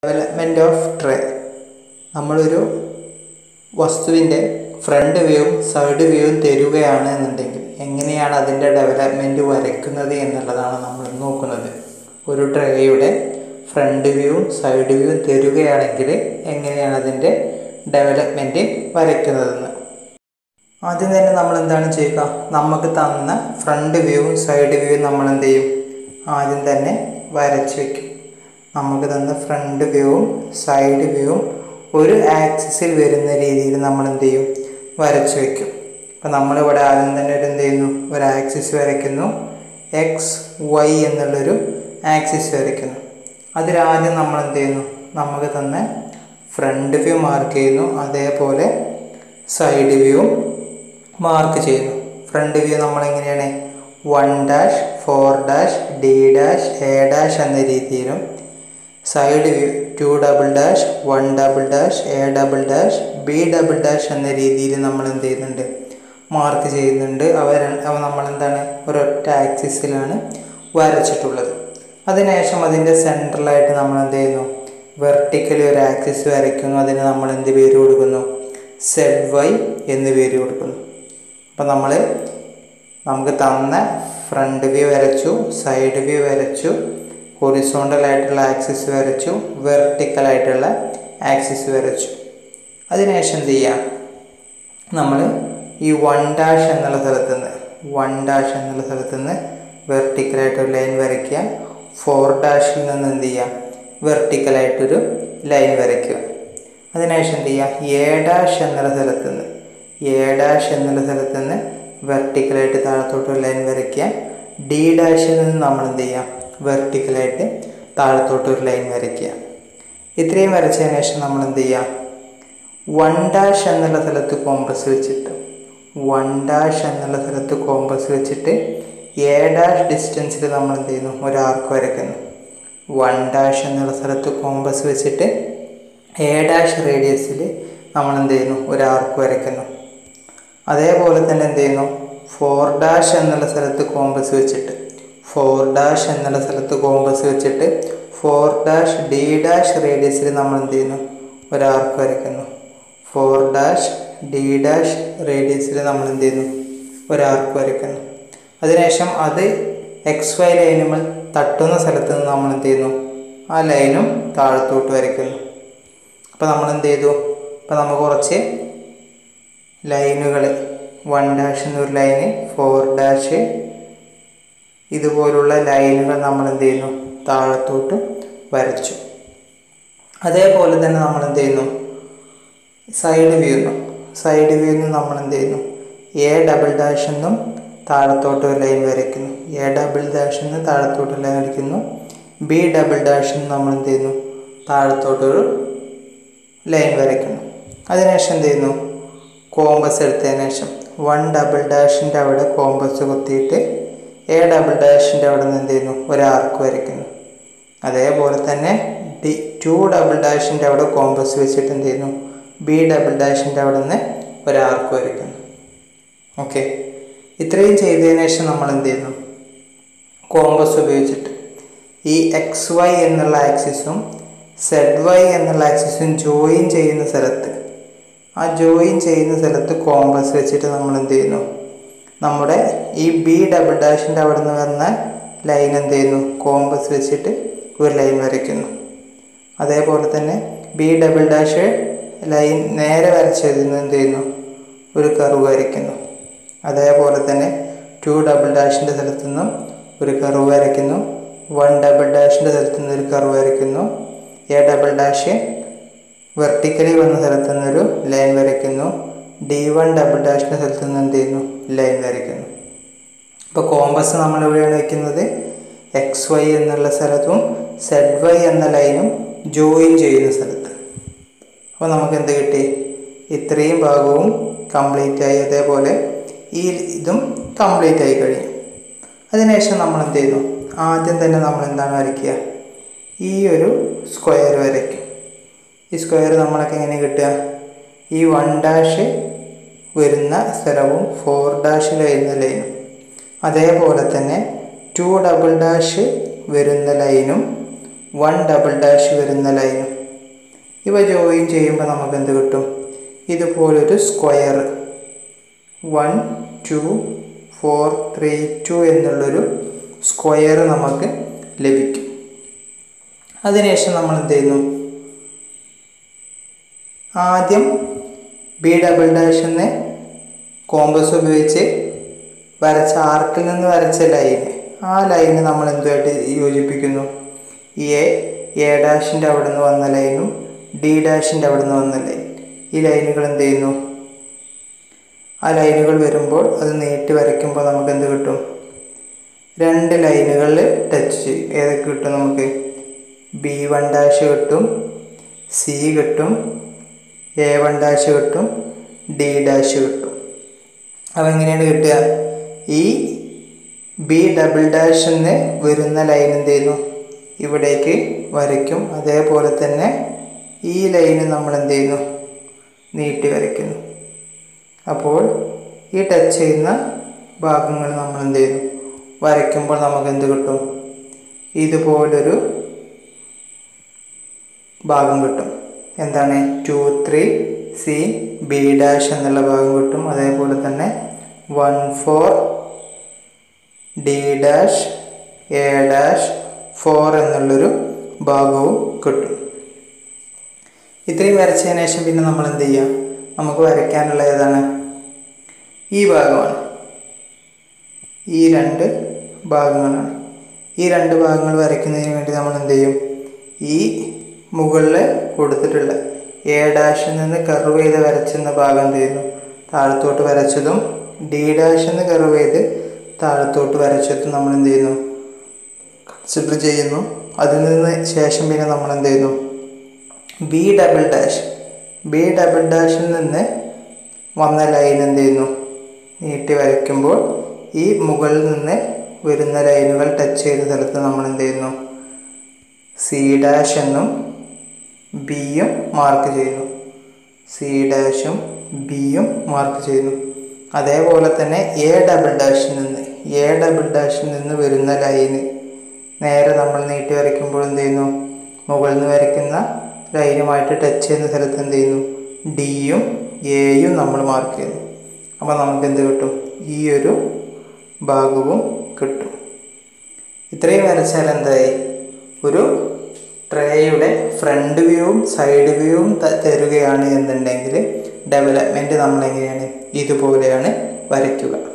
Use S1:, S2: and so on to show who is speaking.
S1: development of tray നമ്മളൊരു വസ്തുവിൻ്റെ front വ്യൂവും സൈഡ് വ്യൂവും തരുകയാണ് എന്നുണ്ടെങ്കിൽ എങ്ങനെയാണ് അതിൻ്റെ ഡെവലപ്മെൻറ്റ് വരയ്ക്കുന്നത് എന്നുള്ളതാണ് നമ്മൾ നോക്കുന്നത് ഒരു ട്രേയുടെ ഫ്രണ്ട് വ്യൂവും സൈഡ് വ്യൂവും തരുകയാണെങ്കിൽ എങ്ങനെയാണ് അതിൻ്റെ ഡെവലപ്മെൻറ്റ് വരയ്ക്കുന്നതെന്ന് ആദ്യം തന്നെ നമ്മൾ എന്താണ് ചെയ്യുക നമുക്ക് തന്ന ഫ്രണ്ട് വ്യൂവും സൈഡ് വ്യൂവും നമ്മൾ എന്ത് ചെയ്യും ആദ്യം തന്നെ വരച്ച് വയ്ക്കും നമുക്ക് തന്ന ഫ്രണ്ട് വ്യൂവും സൈഡ് വ്യൂവും ഒരു ആക്സിസിൽ വരുന്ന രീതിയിൽ നമ്മൾ എന്ത് ചെയ്യും വരച്ച് വയ്ക്കും അപ്പോൾ നമ്മളിവിടെ ആദ്യം തന്നെ ഒരു എന്ത് ചെയ്യുന്നു ഒരു ആക്സിസ് വരയ്ക്കുന്നു എക്സ് വൈ എന്നുള്ളൊരു ആക്സിസ് വരയ്ക്കുന്നു അതിലാദ്യം നമ്മൾ എന്ത് ചെയ്യുന്നു നമുക്ക് തന്ന ഫ്രണ്ട് വ്യൂ മാർക്ക് ചെയ്യുന്നു അതേപോലെ സൈഡ് വ്യൂവും മാർക്ക് ചെയ്യുന്നു ഫ്രണ്ട് വ്യൂ നമ്മൾ എങ്ങനെയാണ് one dash four dash D dash A dash എന്ന രീതിയിലും side view two double dash one double dash A double dash B double dash എന്ന രീതിയിൽ നമ്മൾ എന്ത് ചെയ്യുന്നുണ്ട് മാർക്ക് ചെയ്യുന്നുണ്ട് അവ അവ നമ്മൾ എന്താണ് ഒരൊറ്റ ആക്സിസിലാണ് വരച്ചിട്ടുള്ളത് അതിനുശേഷം അതിൻ്റെ സെൻട്രലായിട്ട് നമ്മൾ എന്ത് ചെയ്യുന്നു വെർട്ടിക്കലി ഒരു ആക്സിസ് വരയ്ക്കുന്നു അതിന് നമ്മൾ എന്ത് പേര് കൊടുക്കുന്നു സെഡ് വൈ എന്ന് പേര് കൊടുക്കുന്നു അപ്പം നമ്മൾ നമുക്ക് തന്ന ഫ്രണ്ട് വ്യൂ വരച്ചു സൈഡ് വ്യൂ വരച്ചു ഹൊറിസോണ്ടൽ ആയിട്ടുള്ള ആക്സിസ് വരച്ചു വെർട്ടിക്കൽ ആയിട്ടുള്ള ആക്സിസ് വരച്ചു അതിനുശേഷം എന്ത് ചെയ്യാം നമ്മൾ ഈ വൺ ഡാഷ് എന്നുള്ള സ്ഥലത്ത് നിന്ന് വൺ ഡാഷ് എന്നുള്ള സ്ഥലത്ത് നിന്ന് വെർട്ടിക്കലായിട്ടൊരു ലൈൻ വരയ്ക്കുക ഫോർ ഡാഷിൽ നിന്ന് എന്ത് ചെയ്യാം വെർട്ടിക്കലായിട്ടൊരു ലൈൻ വരയ്ക്കുക അതിനുശേഷം എന്ത് ചെയ്യുക എ ഡാഷ് എന്നുള്ള സ്ഥലത്ത് നിന്ന് എ ഡാഷ് എന്നുള്ള സ്ഥലത്ത് നിന്ന് വെർട്ടിക്കലായിട്ട് താഴത്തോട്ടൊരു ലൈൻ വരയ്ക്കുക ഡി ഡാഷിൽ നിന്ന് നമ്മൾ എന്ത് ചെയ്യാം വെർട്ടിക്കലായിട്ട് താഴത്തോട്ടൊരു ലൈൻ വരയ്ക്കുക ഇത്രയും വരച്ചതിന് ശേഷം നമ്മൾ എന്ത് ചെയ്യാം വൺ ഡാഷ് എന്നുള്ള സ്ഥലത്ത് കോമ്പസ് വെച്ചിട്ട് വൺ ഡാഷ് എന്നുള്ള സ്ഥലത്ത് കോമ്പസ് വെച്ചിട്ട് എ ഡാഷ് ഡിസ്റ്റൻസിൽ നമ്മൾ എന്ത് ചെയ്യുന്നു ഒരു ആർക്ക് വരയ്ക്കുന്നു വൺ ഡാഷ് എന്നുള്ള സ്ഥലത്ത് കോമ്പസ് വെച്ചിട്ട് എ ഡാഷ് റേഡിയസിൽ നമ്മൾ എന്ത് ചെയ്യുന്നു ഒരു ആർക്ക് വരയ്ക്കുന്നു അതേപോലെ തന്നെ എന്ത് ചെയ്യുന്നു ഫോർ ഡാഷ് എന്നുള്ള സ്ഥലത്ത് കോമ്പസ് വെച്ചിട്ട് ഫോർ ഡാഷ് എന്നുള്ള സ്ഥലത്ത് കോമ്പസ് വെച്ചിട്ട് ഫോർ ഡാഷ് ഡി ഡാഷ് റേഡിയസിൽ നമ്മൾ എന്ത് ചെയ്യുന്നു ഒരു ആർക്ക് വരയ്ക്കുന്നു ഫോർ ഡാഷ് ഡി ഡാഷ് റേഡിയസിൽ നമ്മൾ എന്ത് ചെയ്യുന്നു ഒരു ആർക്ക് വരയ്ക്കുന്നു അതിനുശേഷം അത് എക്സ് വൈ ലൈനുകൾ തട്ടുന്ന സ്ഥലത്ത് നിന്ന് നമ്മൾ എന്ത് ചെയ്യുന്നു ആ ലൈനും താഴത്തോട്ട് വരയ്ക്കുന്നു അപ്പോൾ നമ്മൾ എന്ത് ചെയ്തു അപ്പോൾ നമുക്ക് കുറച്ച് ലൈനുകൾ വൺ ഡാഷ് എന്നൊരു ലൈന് ഫോർ ഡാഷ് ഇതുപോലുള്ള ലൈനുകൾ നമ്മൾ എന്ത് ചെയ്യുന്നു താഴത്തോട്ട് വരച്ചു അതേപോലെ തന്നെ നമ്മൾ എന്ത് ചെയ്യുന്നു സൈഡ് വ്യൂന്നു സൈഡ് വ്യൂന്ന് നമ്മൾ എന്ത് ചെയ്യുന്നു എ ഡബിൾ ഡാഷ് എന്നും താഴത്തോട്ട് ഒരു ലൈൻ വരയ്ക്കുന്നു എ ഡബിൾ ഡാഷ് എന്ന് താഴത്തോട്ട് ലൈൻ വരയ്ക്കുന്നു ബി ഡബിൾ ഡാഷ് എന്ന് നമ്മൾ എന്ത് ചെയ്യുന്നു താഴത്തോട്ടൊരു ലൈൻ വരയ്ക്കുന്നു അതിനുശേഷം എന്ത് ചെയ്യുന്നു കോമ്പസ് എടുത്തതിന് ശേഷം വൺ ഡബിൾ ഡാഷിൻ്റെ അവിടെ കോമ്പസ് കുത്തിയിട്ട് എ ഡബിൾ ഡാഷിൻ്റെ അവിടെ നിന്ന് എന്ത് ചെയ്യുന്നു ഒരു ആർക്ക് വരയ്ക്കുന്നു അതേപോലെ തന്നെ ഡി ടു ഡബിൾ ഡാഷിൻ്റെ അവിടെ കോമ്പസ് വെച്ചിട്ട് എന്ത് ചെയ്യുന്നു ബി ഡബിൾ ഡാഷിൻ്റെ അവിടെ നിന്ന് ഒരു ആർക്ക് വരയ്ക്കുന്നു ഓക്കെ ഇത്രയും ചെയ്തതിന് ശേഷം നമ്മൾ എന്ത് ചെയ്യുന്നു കോമ്പസ് ഉപയോഗിച്ചിട്ട് ഈ എക്സ് വൈ എന്നുള്ള ആക്സിസും സെഡ് വൈ എന്നുള്ള ആക്സിസും ജോയിൻ ചെയ്യുന്ന സ്ഥലത്ത് ആ ജോയിൻ ചെയ്യുന്ന സ്ഥലത്ത് കോമ്പസ് വെച്ചിട്ട് നമ്മൾ എന്ത് ചെയ്യുന്നു നമ്മുടെ ഈ ബി ഡബിൾ ഡാഷിൻ്റെ അവിടെ നിന്ന് വന്ന ലൈൻ എന്ത് ചെയ്യുന്നു കോമ്പസ് വെച്ചിട്ട് ഒരു ലൈൻ വരയ്ക്കുന്നു അതേപോലെ തന്നെ ബി ഡബിൾ ഡാഷ് ലൈൻ നേരെ വരച്ചതിൽ നിന്ന് എന്ത് ചെയ്യുന്നു ഒരു കർവ് വരയ്ക്കുന്നു അതേപോലെ തന്നെ ടു ഡബിൾ ഡാഷിൻ്റെ സ്ഥലത്തു നിന്നും ഒരു കർവ് വരയ്ക്കുന്നു വൺ ഡബിൾ ഡാഷിൻ്റെ സ്ഥലത്തു നിന്ന് ഒരു കർവ് വരയ്ക്കുന്നു എ ഡബിൾ ഡാഷ് വെർട്ടിക്കലി വന്ന സ്ഥലത്തു നിന്നൊരു ലൈൻ വരയ്ക്കുന്നു ഡി വൺ ഡബിൾ ഡാഷിൻ്റെ സ്ഥലത്തു നിന്ന് എന്ത് ചെയ്യുന്നു ലൈൻ വരയ്ക്കുന്നു ഇപ്പോൾ കോമ്പസ് നമ്മൾ എവിടെയാണ് വയ്ക്കുന്നത് എക്സ് വൈ എന്നുള്ള സ്ഥലത്തും സെഡ് വൈ എന്ന ലൈനും ജോയിൻ ചെയ്യുന്ന സ്ഥലത്ത് അപ്പോൾ നമുക്ക് എന്ത് കിട്ടി ഇത്രയും ഭാഗവും കംപ്ലീറ്റ് ആയി അതേപോലെ ഈ ഇതും കംപ്ലീറ്റ് ആയി കഴിഞ്ഞു അതിനുശേഷം നമ്മൾ എന്ത് ചെയ്യുന്നു ആദ്യം തന്നെ നമ്മൾ എന്താണ് വരയ്ക്കുക ഈ ഒരു സ്ക്വയർ വരയ്ക്കും ഈ സ്ക്വയർ നമ്മളൊക്കെ എങ്ങനെ കിട്ടുക ഈ വൺ ഡാഷ് വരുന്ന സ്ഥലവും ഫോർ ഡാഷിൽ വരുന്ന ലൈനും അതേപോലെ തന്നെ ടു ഡബിൾ ഡാഷ് വരുന്ന ലൈനും വൺ ഡബിൾ ഡാഷ് വരുന്ന ലൈനും ഇവ ജോയിൻ ചെയ്യുമ്പോൾ നമുക്ക് എന്ത് കിട്ടും ഇതുപോലൊരു square one two four three two എന്നുള്ളൊരു സ്ക്വയർ നമുക്ക് ലഭിക്കും അതിനുശേഷം നമ്മൾ എന്ത് ചെയ്യുന്നു ആദ്യം ബി ഡബിൾ ഡാഷ് എന്ന് കോമ്പസ് ഉപയോഗിച്ച് വരച്ച ആർക്കിൽ നിന്ന് വരച്ച ലൈന് ആ ലൈന് നമ്മൾ എന്തുമായിട്ട് യോജിപ്പിക്കുന്നു എ എ ഡാഷിൻ്റെ അവിടെ നിന്ന് വന്ന ലൈനും ഡി ഡാഷിൻ്റെ അവിടെ നിന്ന് വന്ന ലൈൻ ഈ ലൈനുകൾ എന്ത് ചെയ്യുന്നു ആ ലൈനുകൾ വരുമ്പോൾ അത് നീട്ടി വരയ്ക്കുമ്പോൾ നമുക്ക് എന്ത് കിട്ടും രണ്ട് ലൈനുകളിൽ ടച്ച് ചെയ്യും ഏതൊക്കെ കിട്ടും നമുക്ക് ബി വൺ ഡാഷ് കിട്ടും സി കിട്ടും എ വൺ ഡാഷ് കിട്ടും ഡി ഡാഷ് കിട്ടും അപ്പോൾ എങ്ങനെയാണ് കിട്ടുക ഈ ബി ഡബിൾ ഡാഷ് എന്ന് വരുന്ന ലൈൻ എന്ത് ചെയ്യുന്നു ഇവിടേക്ക് വരയ്ക്കും അതേപോലെ തന്നെ ഈ ലൈന് നമ്മൾ എന്ത് ചെയ്യുന്നു നീട്ടി വരയ്ക്കുന്നു അപ്പോൾ ഈ ടച്ച് ചെയ്യുന്ന ഭാഗങ്ങൾ നമ്മൾ എന്ത് ചെയ്യുന്നു വരയ്ക്കുമ്പോൾ നമുക്ക് എന്ത് കിട്ടും ഇതുപോലൊരു ഭാഗം കിട്ടും എന്താണ് two three C B dash എന്നുള്ള ഭാഗം കിട്ടും അതേപോലെ തന്നെ one four D dash A dash four എന്നുള്ളൊരു ഭാഗവും കിട്ടും ഇത്രയും വരച്ചതിന് ശേഷം പിന്നെ നമ്മൾ എന്ത് ചെയ്യുക നമുക്ക് വരയ്ക്കാനുള്ള ഏതാണ് ഈ ഭാഗമാണ് ഈ രണ്ട് ഭാഗങ്ങളാണ് ഈ രണ്ട് ഭാഗങ്ങൾ വരയ്ക്കുന്നതിന് വേണ്ടി നമ്മൾ എന്ത് ചെയ്യും ഈ മുകളിൽ കൊടുത്തിട്ടുള്ള എ ഡാഷിൽ നിന്ന് കർവ് ചെയ്ത് വരച്ചെന്ന ഭാഗം എന്ത് ചെയ്യുന്നു താഴത്തോട്ട് വരച്ചതും ഡി ഡാഷിൽ നിന്ന് കർവ് ചെയ്ത് താഴത്തോട്ട് വരച്ചതും നമ്മൾ എന്ത് ചെയ്യുന്നു കൺസിഡർ ചെയ്യുന്നു അതിൽ നിന്ന് ശേഷം പിന്നെ നമ്മൾ എന്ത് ചെയ്യുന്നു B double dash B double ഡാഷിൽ നിന്ന് വന്ന ലൈൻ എന്ത് ചെയ്യുന്നു നീട്ടി വരയ്ക്കുമ്പോൾ ഈ മുകളിൽ നിന്ന് വരുന്ന ലൈനുകൾ ടച്ച് ചെയ്ത സ്ഥലത്ത് നമ്മൾ എന്ത് ചെയ്യുന്നു സി ഡാഷ് എന്നും ബിയും മാർക്ക് ചെയ്യുന്നു സി ഡാഷും ബിയും മാർക്ക് ചെയ്യുന്നു അതേപോലെ തന്നെ എ ഡബിൾ ഡാഷിൽ നിന്ന് എ ഡബിൾ ഡാഷിൽ നിന്ന് വരുന്ന ലൈന് നേരെ നമ്മൾ നീട്ടി വരയ്ക്കുമ്പോൾ എന്ത് ചെയ്യുന്നു മുകളിൽ നിന്ന് വരയ്ക്കുന്ന ലൈനുമായിട്ട് ടച്ച് ചെയ്യുന്ന സ്ഥലത്ത് എന്ത് ചെയ്യുന്നു ഡിയും എയും നമ്മൾ മാർക്ക് ചെയ്യുന്നു അപ്പോൾ നമുക്ക് എന്ത് കിട്ടും ഈ ഒരു ഭാഗവും കിട്ടും ഇത്രയും വരച്ചാൽ എന്തായി ഒരു ട്രേയുടെ ഫ്രണ്ട് വ്യൂവും സൈഡ് വ്യൂവും തരുകയാണ് എന്നുണ്ടെങ്കിൽ ഡെവലപ്മെൻറ്റ് നമ്മൾ എങ്ങനെയാണ് ഇതുപോലെയാണ് വരയ്ക്കുക